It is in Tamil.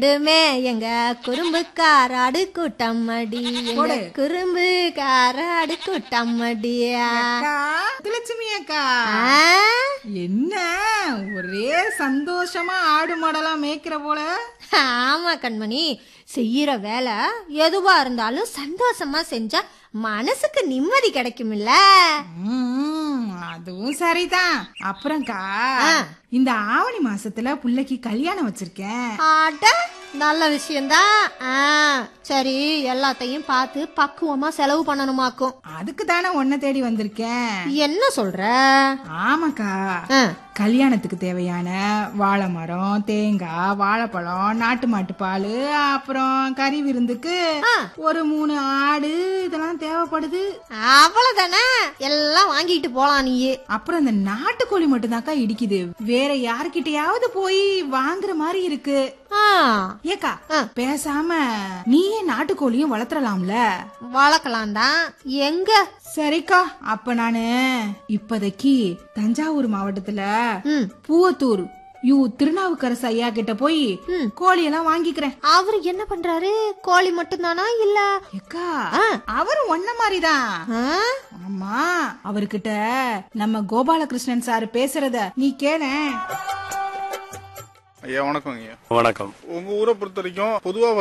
இதுமே எங்க குறும்புக்கார அடு கூட்டம்மடி எங்க குறும்புக்கார அடு கூட்டம்மடியா அக்கா லட்சுமி அக்கா ஆ? என்ன ஒரே சந்தோஷமா ஆடு மாடெல்லாம் மேய்க்கிற போல ஆமா கண்மணி செய்யற வேலை எதுவா இருந்தாலும் சந்தோஷமா செஞ்சா மனசுக்கு நிம்மதி கிடைக்கும்ல ம், அதுவும் சரிதான் அப்புறம்க்கா ஆ. இந்த ஆவணி மாசத்துல புள்ளைக்கு கல்யாணம் வச்சிருக்கேன் ஆட்ட நல்ல விஷயம்தான் ஆ, சரி எல்லாத்தையும் பார்த்து பக்குவமா செலவு பண்ணணுமாக்கும் அதுக்கு தானே உன்னை தேடி வந்திருக்கேன் என்ன சொல்ற ஆமாக்கா ஆ, கல்யாணத்துக்கு தேவையான வாழை மரம் தேங்காய் வாழைப்பழம் நாட்டு மாட்டு பால் அப்புறம் கறி விருந்துக்கு ஆ. ஒரு மூணு ஆடு இதெல்லாம் தேவைப்படுது அவ்வளவுதானே எல்லாம் வாங்கிட்டு போலாம் நீயே அப்புறம் இந்த நாட்டுக்கோழி மட்டும்தாக்கா இடிக்குது வேற யார்கிட்டயாவது போய் வாங்குற மாதிரி இருக்கு ஆ, ஏக்கா ஆ. பேசாம நீயே நாட்டுக்கோழியும் வளர்த்துறலாம்ல வளர்க்கலாம் தான் எங்க சரிக்கா அப்ப நானு இப்போதைக்கு தஞ்சாவூர் மாவட்டத்துல ம் பூவத்தூர் யூ திருநாவுக்கரசு ஐயா கிட்ட போய் ம். கோழியெல்லாம் வாங்கிக்கிறேன் அவரு என்ன பண்றாரு கோழி மட்டும்தானா இல்ல ஏக்கா ஆ. அவரும் ஒன்ன மாதிரிதான் ஆ? ஆமா அவர்கிட்ட நம்ம கோபாலகிருஷ்ணன் சார் பேசுறத நீ கேளேன் ஐயா வணக்கம் ஐயா வணக்கம் உங்க ஊரை பொறுத்த வரைக்கும் பொதுவா